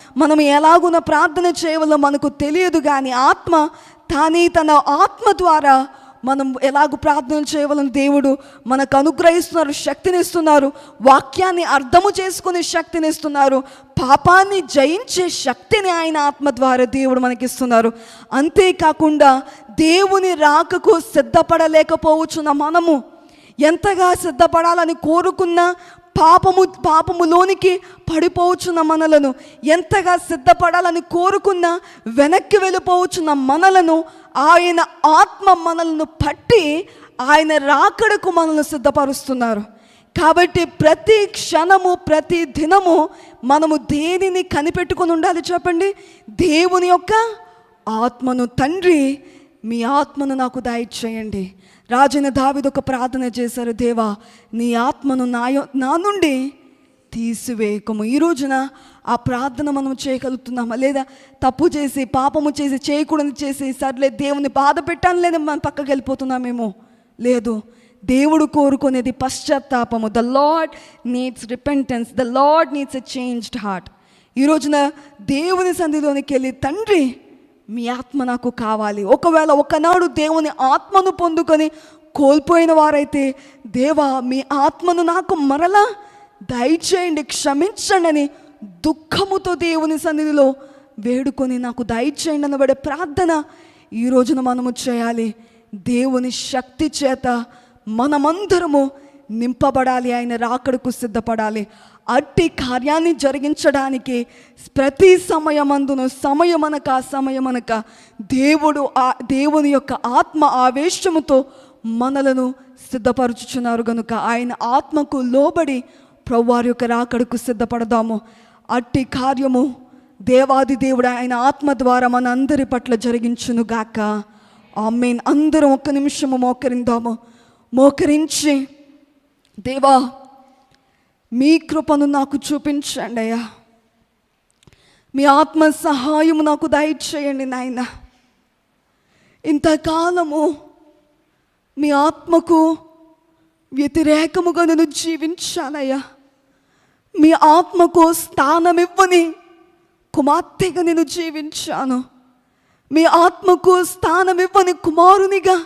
మనం ఎలాగున ప్రార్థన చేయవలో మనకు తెలియదు కానీ ఆత్మ తానే తన ఆత్మ ద్వారా మనం ఎలాగ ప్రార్థన చేయవలని దేవుడు మనకు అనుగ్రహిస్తున్నారు శక్తిని ఇస్తున్నారు వాక్యాన్ని అర్థము చేసుకునే శక్తిని ఇస్తున్నారు పాపాన్ని జయించే శక్తిని ఆయన ఆత్మ ద్వారా దేవుడు మనకిస్తున్నారు అంతేకాకుండా దేవుని రాకకు సిద్ధపడలేకపోవచ్చున్న మనము ఎంతగా సిద్ధపడాలని కోరుకున్నా పాపము పాపములోనికి పడిపోవచ్చున్న మనలను ఎంతగా సిద్ధపడాలని కోరుకున్నా వెనక్కి వెళ్ళిపోవచ్చున్న మనలను ఆయన ఆత్మ మనలను పట్టి ఆయన రాకడకు మనల్ని సిద్ధపరుస్తున్నారు కాబట్టి ప్రతి క్షణము ప్రతి దినము మనము దేనిని కనిపెట్టుకొని ఉండాలి చెప్పండి దేవుని యొక్క ఆత్మను తండ్రి మీ ఆత్మను నాకు దయచేయండి రాజైన దావిది ఒక ప్రార్థన చేశారు దేవా నీ ఆత్మను నా యొ- నా నుండి తీసివేయకము ఈ రోజున ఆ ప్రార్థన మనం చేయగలుగుతున్నామా లేదా తప్పు చేసి పాపము చేసి చేయకూడదు చేసి సర్లే దేవుని బాధ పెట్టాను లేదా మనం పక్కకి వెళ్ళిపోతున్నామేమో లేదు దేవుడు కోరుకునేది పశ్చాత్తాపము the lord needs repentance the lord needs a changed heart ఈ రోజున దేవుని సంధిలోనికి వెళ్ళి తండ్రి మీ ఆత్మ నాకు కావాలి ఒకవేళ ఒకనాడు దేవుని ఆత్మను పొందుకొని కోల్పోయిన వారైతే దేవా మీ ఆత్మను నాకు మరలా దయచేయండి క్షమించండి అని దుఃఖముతో దేవుని సన్నిధిలో వేడుకొని నాకు దయచేయండి అనబడే ప్రార్థన ఈ రోజున మనము చేయాలి దేవుని శక్తి చేత మనమందరము నింపబడాలి ఆయన రాకడకు సిద్ధపడాలి అట్టి కార్యాన్ని జరిగించడానికి ప్రతి సమయమందును సమయమనక సమయమనక దేవుడు ఆ దేవుని యొక్క ఆత్మ ఆవేశముతో మనలను సిద్ధపరచుచున్నారు గనుక ఆయన ఆత్మకు లోబడి ప్రభువారి యొక్క రాకడకు సిద్ధపడదాము అట్టి కార్యము దేవాది దేవుడు ఆయన ఆత్మ ద్వారా మన అందరి పట్ల జరిగించును గాక ఆమెన్ అందరం ఒక్క నిమిషము మోకరిందాము మోకరించి దేవా మీ కృపను నాకు చూపించండి అయ్యా మీ ఆత్మ సహాయము నాకు దయచేయండి నాయన ఇంతకాలము మీ ఆత్మకు వ్యతిరేకముగా నేను జీవించానయ్యా మీ ఆత్మకు స్థానమివ్వని కుమార్తెగా నేను జీవించాను మీ ఆత్మకు స్థానమివ్వని కుమారునిగా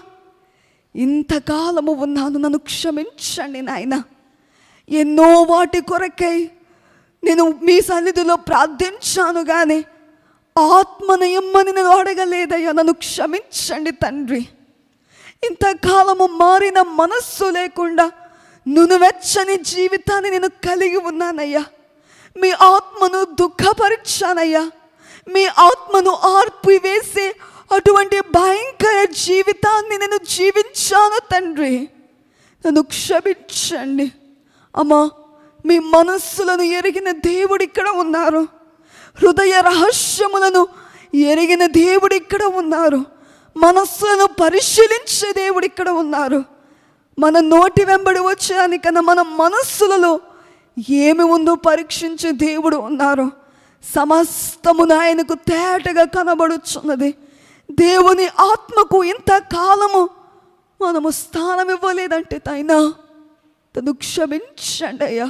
ఇంతకాలము ఉన్నాను నన్ను క్షమించండి నాయన ఎన్నో వాటి కొరకై నేను మీ సన్నిధిలో ప్రార్థించాను కానీ ఆత్మను ఇమ్మని నేను అడగలేదయ్యా నన్ను క్షమించండి తండ్రి ఇంతకాలము మారిన మనస్సు లేకుండా నునువెచ్చని జీవితాన్ని నేను కలిగి ఉన్నానయ్యా మీ ఆత్మను దుఃఖపరిచానయ్యా మీ ఆత్మను ఆర్పివేసే అటువంటి భయంకర జీవితాన్ని నేను జీవించాను తండ్రి నన్ను క్షమించండి అమ్మా మీ మనస్సులను ఎరిగిన దేవుడు ఇక్కడ ఉన్నారు హృదయ రహస్యములను ఎరిగిన దేవుడు ఇక్కడ ఉన్నారు మనస్సులను పరిశీలించే దేవుడు ఇక్కడ ఉన్నారు మన నోటి వెంబడి వచ్చేదానికన్నా మన మనస్సులలో ఏమి ఉందో పరీక్షించే దేవుడు ఉన్నారు సమస్తమును ఆయనకు తేటగా కనబడుచున్నది దేవుని ఆత్మకు ఇంత కాలము మనము స్థానం ఇవ్వలేదంటే తైనా తను క్షమించండి అయ్యా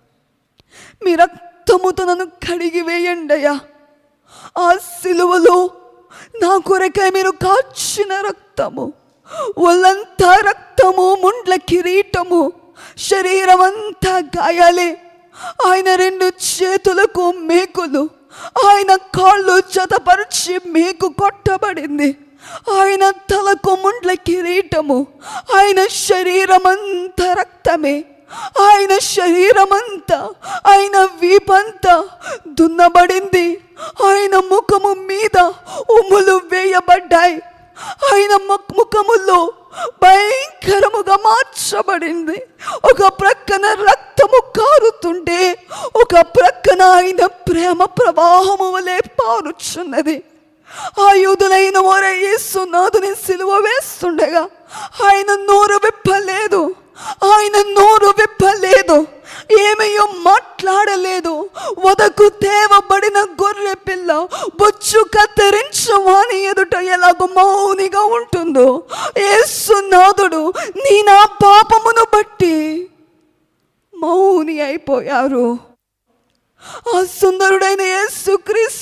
మీ రక్తముతో నన్ను కడిగి వేయండి అయ్యా ఆ సిలువలో నా కొరకై మీరు కాచిన రక్తము ఒళ్ళంతా రక్తము ముండ్ల కిరీటము శరీరం అంతా గాయాలే ఆయన రెండు చేతులకు మేకులు ఆయన కాళ్ళు జతపరిచి మేకు కొట్టబడింది ఆయన తలకు ముండ్ల కిరీటము ఆయన శరీరమంతా రక్తమే ఆయన శరీరమంతా ఆయన వీపంతా దున్నబడింది ఆయన ముఖము మీద ఉమ్ములు వేయబడ్డాయి ఆయన ముఖ- ముఖములో భయంకరముగా మార్చబడింది ఒక ప్రక్కన రక్తము కారుతుంటే ఒక ప్రక్కన ఆయన ప్రేమ ప్రవాహము వలె పారుచున్నది ఆ యూదులైన వారే యేసునాథుని సిలువ వేస్తుండగా ఆయన నోరు విప్పలేదు ఆయన నోరు విప్పలేదు ఏమయ్యో మాట్లాడలేదు వదకు తేవబడిన గొర్రె పిల్ల బొచ్చు కత్తిరించు వాని ఎదుట ఎలాగో మౌనిగా ఉంటుందో యేసునాథుడు నీ నా పాపమును బట్టి మౌని అయిపోయారు ఆ సుందరుడైన యేసుక్రీస్తు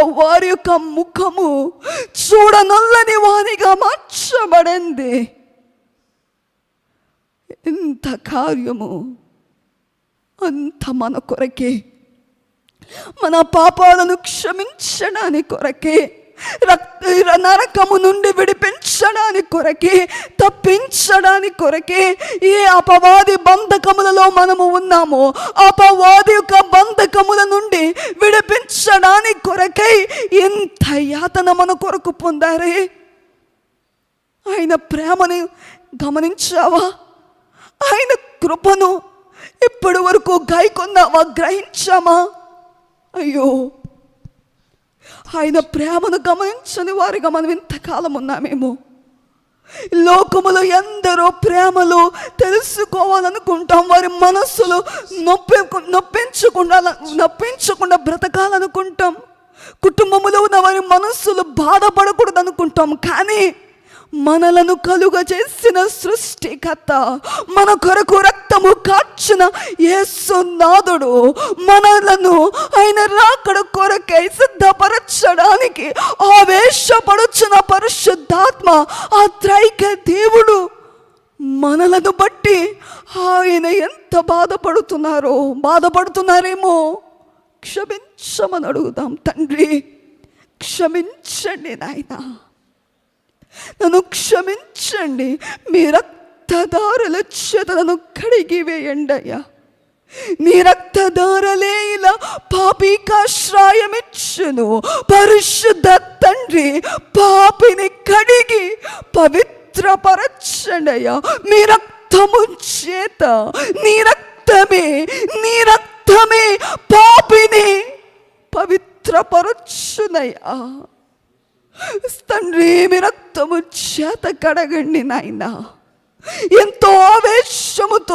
వారి యొక్క ముఖము చూడనొల్లని వారిగా మార్చబడింది ఎంత కార్యము అంత మన కొరకే మన పాపాలను క్షమించడానికి కొరకే రక్త నరకము నుండి విడిపించడానికి కొరకే తప్పించడానికి కొరకే ఏ అపవాది బంధకములలో మనము ఉన్నామో అపవాది యొక్క బంధకముల నుండి విడిపించడానికి కొరకై ఎంత యాతన మన కొరకు పొందారే ఆయన ప్రేమని గమనించావా ఆయన కృపను ఇప్పటి వరకు గాయకొన్నావా గ్రహించామా అయ్యో ఆయన ప్రేమను గమనించని వారిగా మనం ఇంతకాలం ఉన్నామేమో లోకములో ఎందరో ప్రేమలు తెలుసుకోవాలనుకుంటాం వారి మనస్సులు నొప్పి నొప్పించకుండా నొప్పించకుండా బ్రతకాలనుకుంటాం కుటుంబములో ఉన్న వారి మనస్సులు బాధపడకూడదు అనుకుంటాం కానీ మనలను కలుగ చేసిన సృష్టికర్త మన కొరకు రక్తము కార్చిన యేసునాథుడు మనలను ఆయన రాకడ కొరకై సిద్ధపరచడానికి ఆవేశపడుచున్న పరిశుద్ధాత్మ ఆ త్రైక దేవుడు మనలను బట్టి ఆయన ఎంత బాధపడుతున్నారో బాధపడుతున్నారేమో క్షమించమని అడుగుదాం తండ్రి క్షమించండి నాయనా నన్ను క్షమించండి మీ రక్తదారుల చేత నన్ను కడిగి వేయండి అయ్యా నీ రక్తదారలే ఇలా పాపికాశ్రాయమిచ్చును పరిశుద్ధ తండ్రి పాపిని కడిగి పవిత్రపరచండి అయ్యా మీ రక్తము చేత నీ రక్తమే నీ రక్తమే పాపిని పవిత్రపరచునయ్యా తండ్రి మీ రక్తము చేత కడగండి నాయన ఎంతో ఆవేశముతో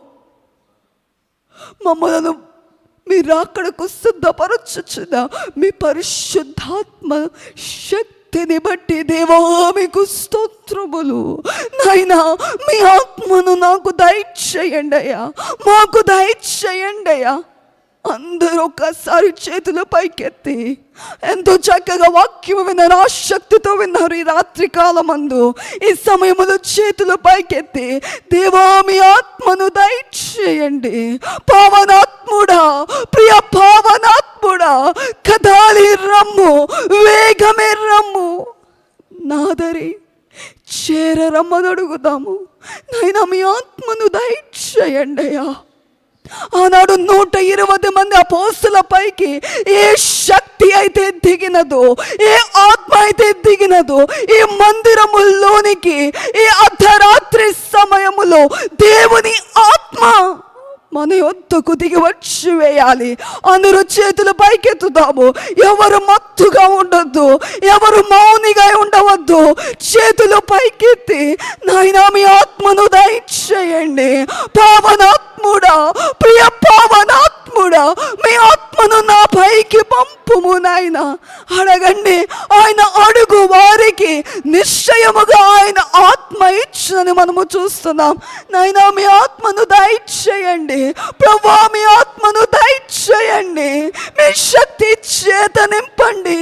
మమ్మలను మీరు అక్కడకు సిద్ధపరచుచున్న మీ పరిశుద్ధాత్మ శక్తిని బట్టి దేవా మీకు స్తోత్రములు నాయనా మీ ఆత్మను నాకు దయచేయండి అయ్యా మాకు దయచేయండి అయ్యా అందరూ ఒక్కసారి చేతుల పైకెత్తి ఎంతో చక్కగా వాక్యం విన్నారు ఆసక్తితో విన్నారు ఈ రాత్రి కాలమందు ఈ సమయములో చేతుల పైకెత్తి దేవా మీ ఆత్మను దయచేయండి పావనాత్ముడా ప్రియ పావనాత్ముడా కదాలి రమ్ము వేగమే రమ్ము నాదరి చేర రమ్మని అడుగుదాము నాయన మీ ఆత్మను దయచేయండి అయ్యా ఆనాడు నూట ఇరవై మంది అపోస్తుల పైకి ఏ శక్తి అయితే దిగినదో ఏ ఆత్మ అయితే దిగినదో ఈ మందిరములోనికి ఈ అర్ధరాత్రి సమయములో దేవుని ఆత్మ మన యొద్దకు దిగి వచ్చి వేయాలి అందరూ చేతులు పైకెత్తుదాము ఎవరు మత్తుగా ఉండొద్దు ఎవరు మౌనిగా ఉండవద్దు చేతులు పైకెత్తి నాయనా మీ ఆత్మను దయచేయండి పావనాత్ముడా ప్రియ పావనాత్ముడా మీ ఆత్మను నా పైకి పంపుము నాయన అడగండి ఆయన అడుగు వారికి నిశ్చయముగా ఆయన ఆత్మ ఇచ్చని మనము చూస్తున్నాం నాయన మీ ఆత్మను దయచేయండి ప్రభా మీ ఆత్మను దయచేయండి మీ శక్తి చేత నింపండి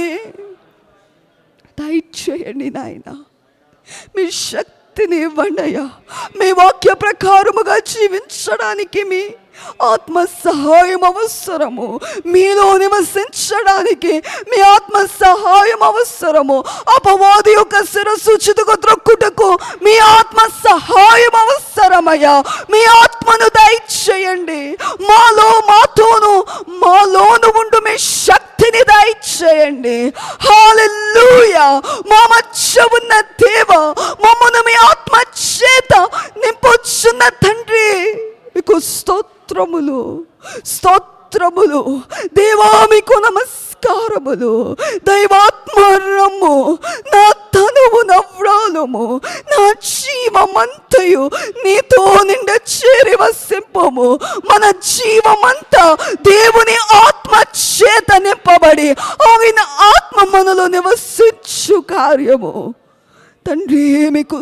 దయచేయండి నాయన మీ శక్తిని ఇవ్వండి అయ్యా మీ వాక్య ప్రకారముగా జీవించడానికి మీ ఆత్మ సహాయం అవసరము మీలో నివసించడానికి మీ ఆత్మ సహాయం అవసరము అపవాది యొక్క శిరస్సు చితుకు త్రొక్కుటకు మీ ఆత్మ సహాయం అవసరమయ్యా మీ ఆత్మను దయచేయండి మాలో మాతోను మాలోను ఉండు మీ శక్తిని దయచేయండి హాలెలూయా మా మధ్య ఉన్న దేవ మమ్మను మీ ఆత్మ చేత నింపొచ్చున్న తండ్రి మీకు స్తోత్రములు స్తోత్రములు దేవా మీకు నమస్కారములు దైవాత్మరము నా తనువు నవ్రాలము నా జీవమంతయు నీతో నిండ చేరి వసింపము మన జీవమంతా దేవుని ఆత్మ చేత నింపబడి ఆయన ఆత్మ మనలో నివసించు కార్యము తండ్రి మీకు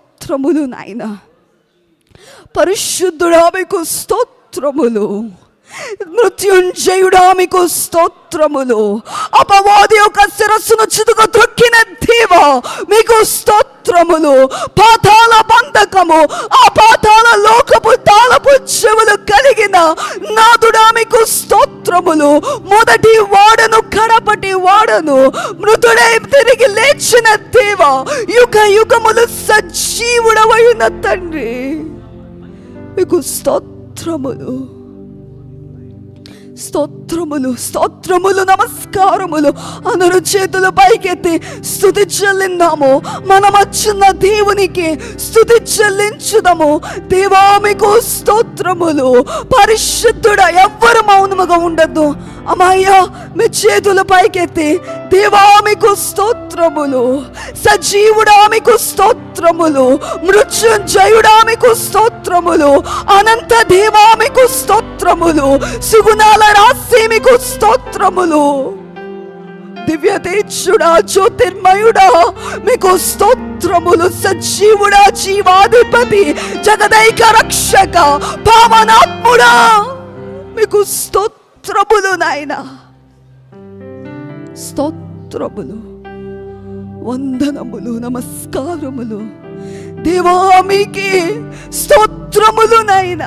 స్తోత్రములు నాయనా పరిశుద్ధుడా మీకు స్తోత్రములు మృత్యుంజయుడా మీకు స్తోత్రములు అపవాది యొక్క శిరస్సును చితుకు త్రొక్కిన దేవా మీకు స్తోత్రములు పాతాల బంధకము ఆ పాతాల లోకపు తాళపు చెవులు కలిగిన నాదుడా మీకు స్తోత్రములు మొదటి వాడను కడపటి వాడను మృతుడై తిరిగి లేచిన దేవ యుగ యుగములు సజీవుడవైన తండ్రి మీకు స్తోత్రములు స్తోత్రములు స్తోత్రములు నమస్కారములు అనరు చేతులు పైకెత్తి స్థుతి చెల్లిందాము మనమచ్చున్న దేవునికి స్థుతి చెల్లించుదాము దేవా మీకు స్తోత్రములు పరిశుద్ధుడ ఎవ్వరు మౌనముగా ఉండద్దు అమ్మయ్యా మీ చేతులు పైకెత్తి దేవా మీకు స్తోత్రములు సజీవుడా మీకు స్తోత్రములు మృత్యుంజయుడా మీకు స్తోత్రములు అనంత దేవా మీకు స్తోత్రములు సుగుణాల రాశి మీకు స్తోత్రములు దివ్య తేజుడా జ్యోతిర్మయుడా మీకు స్తోత్రములు సజీవుడా జీవాధిపతి జగదైక రక్షక పావనాత్ముడా మీకు స్తోత్రములు నాయన స్తోత్రములు వందనములు నమస్కారములు దేవా మీకే స్తోత్రములు నాయనా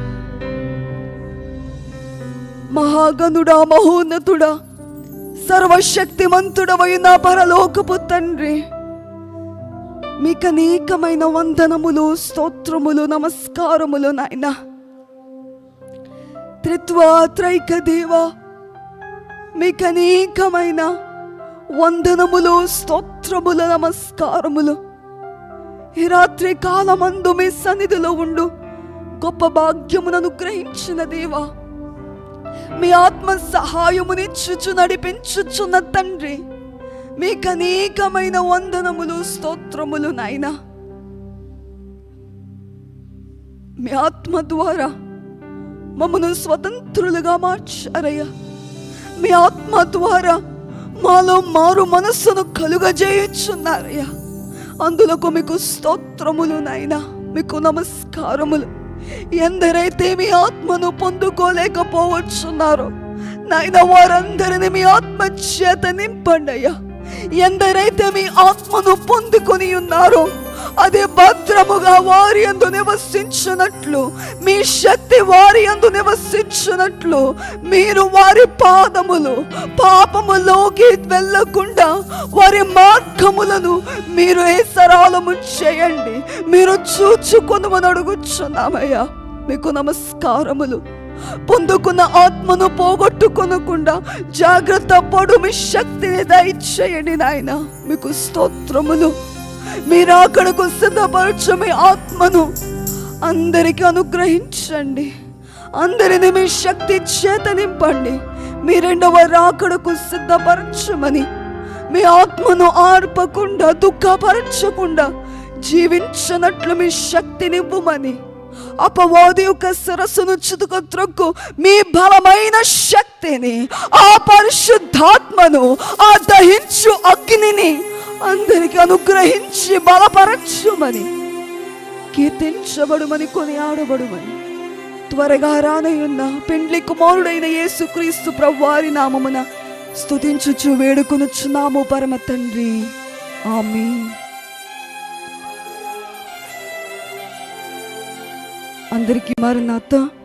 మహాగణుడా మహోన్నతుడా సర్వశక్తిమంతుడవైన పరలోకపు తండ్రి మీకు అనేకమైన వందనములు స్తోత్రములు నమస్కారములు నాయన త్రిత్వ త్రైక దేవ మీకు అనేకమైన వందనములు స్తోత్రములు నమస్కారములు ఈ రాత్రి కాలమందు మీ సన్నిధిలో ఉండు గొప్ప భాగ్యమును అనుగ్రహించిన దేవా మీ ఆత్మ సహాయమునిచ్చుచు నడిపించుచున్న తండ్రి మీకు అనేకమైన వందనములు స్తోత్రములు నాయన మీ ఆత్మ ద్వారా మమ్మను స్వతంత్రులుగా మార్చారయ్యా మీ ఆత్మ ద్వారా మాలో మారు మనస్సును కలుగజేయుచున్నారయ్యా అందులకు మీకు స్తోత్రములు నాయన మీకు నమస్కారములు ఎందరైతే మీ ఆత్మను పొందుకోలేకపోవచ్చున్నారో నాయన వారందరిని మీ ఆత్మ చేత నింపండి అయ్యా ఎందరైతే మీ ఆత్మను పొందుకొని ఉన్నారో అదే భద్రముగా వారి అందు నివసించినట్లు మీ శక్తి వారి అందు నివసించినట్లు మీరు వారి పాదములు పాపములోకి వెళ్ళకుండా వారి మార్గములను మీరు ఏ సరాలము చేయండి మీరు చూచుకొనుమని అడుగుచున్నామయ్యా మీకు నమస్కారములు పొందుకున్న ఆత్మను పోగొట్టుకొనకుండా జాగ్రత్త పడు మీ శక్తిని దయచేయండి నాయన మీకు స్తోత్రములు మీరు అక్కడకు సిద్ధపరచు మీ ఆత్మను అందరికి అనుగ్రహించండి అందరిని మీ శక్తి చేత నింపండి మీ రెండవ రాకడకు సిద్ధపరచమని మీ ఆత్మను ఆర్పకుండా దుఃఖపరచకుండా జీవించనట్లు మీ శక్తినివ్వమని అపవాది యొక్క శిరస్సును చితుక త్రొక్కు మీ బలమైన శక్తిని ఆ పరిశుద్ధాత్మను ఆ దహించు అగ్నిని అందరికి అనుగ్రహించి బలపరచుమని కీర్తించబడుమని కొని ఆడబడుమని త్వరగా రానయున్న పెండ్లి కుమారుడైన యేసుక్రీస్తు ప్రభువారి నామమున స్తుతించుచు వేడుకొనుచున్నాము పరమ తండ్రి ఆమె అందరికీ మరణాత